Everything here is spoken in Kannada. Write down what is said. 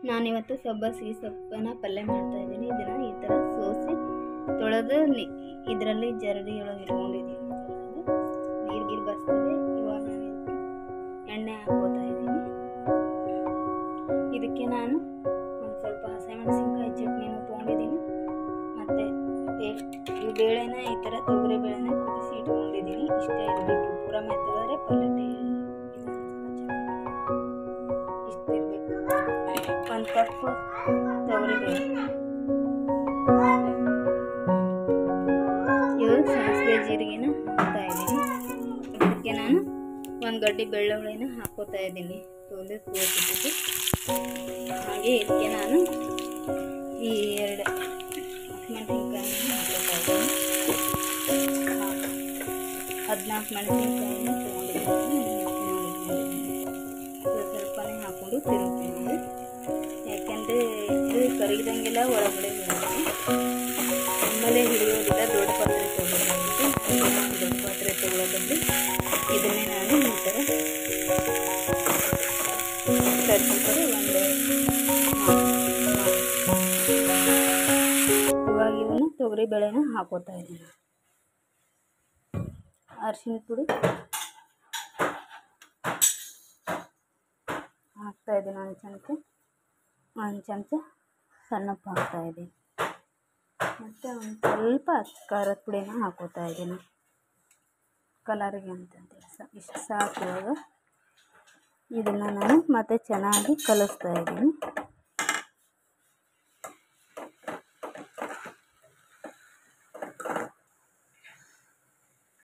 ನಾನಿವತ್ತು ಸಬ್ಬಸಿಗೆ ಸೊಪ್ಪನ್ನ ಪಲ್ಯ ಮಾಡ್ತಾ ಇದ್ದೀನಿ ಇದನ್ನು ಈ ಥರ ಸೋಸಿ ತೊಳೆದು ಇದರಲ್ಲಿ ಜರಡಿ ಒಳಗೆ ಇಟ್ಕೊಂಡಿದ್ದೀನಿ ನೀರು ಗೀರು ಬರ್ತದೆ ಇವಾಗ ನಾನು ಇದಕ್ಕೆ ಎಣ್ಣೆ ಹಾಕೋತಾ ಇದ್ದೀನಿ ಇದಕ್ಕೆ ನಾನು ಒಂದು ಸ್ವಲ್ಪ ಹಸಿಮೆಣಸಿನ್ಕಾಯಿ ಚಟ್ನಿನೂ ತೊಗೊಂಡಿದ್ದೀನಿ ಮತ್ತು ಈ ಬೇಳೆನ ಈ ಥರ ತೊಗರಿ ಬೇಳೆನ ಕುದಿಸಿ ಇಟ್ಕೊಂಡಿದ್ದೀನಿ ಇಷ್ಟೇ ಇರಬೇಕು ಪೂರ ಮೆತ್ತಗಾದ್ರೆ ಪಲ್ಯ ಇಷ್ಟು ಇರಬೇಕು ಒಂದು ಕಪ್ ತೊಗರಿ ಬೇಳೆ ಇದು ಸಾಸಿವೆ ಜೀರಿಗೆನ ಹಾಕ್ತಾ ಇದ್ದೀನಿ ಇದಕ್ಕೆ ನಾನು ಒಂದು ಗಡ್ಡೆ ಬೆಳ್ಳುಳ್ಳಿನ ಹಾಕೋತಾ ಇದ್ದೀನಿ ತೊಳೆದು ತೋರಿಸಿಬಿಟ್ಟು ಹಾಗೆ ಇದಕ್ಕೆ ನಾನು ಈ ಎರಡು ಮೆಣಸಿನ್ಕಾಯಿನ ಹಾಕೋತಾ ಇದ್ದೀನಿ ಹದಿನಾಲ್ಕು ಮೆಣಸಿನ್ಕಾಯಿನ ತೊಗೊಂಡಿದ್ದೀನಿ ಸ್ವಲ್ಪನೇ ಹಾಕ್ಕೊಂಡು ತಿರುಗ್ತೀನಿ ಯಾಕೆಂದರೆ ಇದು ಕರಗಿದಂಗೆಲ್ಲ ಒಳಗಡೆ ಬರುತ್ತೆ ನಮ್ಮಲ್ಲೇ ಹಿಡಿಯೋದಿಲ್ಲ ದೊಡ್ಡ ಪಾತ್ರೆ ತೊಗೊಳೋದಾಗುತ್ತೆ ದೊಡ್ಡ ಪಾತ್ರೆ ತೊಗೊಳೋದಲ್ಲಿ ಇದನ್ನೇ ನಾನು ಈ ಥರ ತರಿಸ್ತಾರೆ ಒಂದು ಇವಾಗ ಇವನ್ನ ತೊಗರಿ ಬೇಳೆನ ಹಾಕೋತಾ ಇದ್ದೀನಿ ಅರಿಶಿನ ಪುಡಿ ಹಾಕ್ತಾ ಇದ್ದೀನಿ ಒಂದು ಚಮಚ ಒಂದು ಚಮಚ ಸಣ್ಣಪ್ಪು ಹಾಕ್ತಾ ಇದ್ದೀನಿ ಮತ್ತು ಒಂದು ಸ್ವಲ್ಪ ಖಾರದ ಪುಡಿನ ಹಾಕೋತಾ ಇದ್ದೀನಿ ಕಲರಿಗೆ ಅಂತಂತೇಳಿ ಸ ಇಷ್ಟು ಸಾಕು ಇವಾಗ ಇದನ್ನು ನಾನು ಮತ್ತೆ ಚೆನ್ನಾಗಿ ಕಲಿಸ್ತಾ ಇದ್ದೀನಿ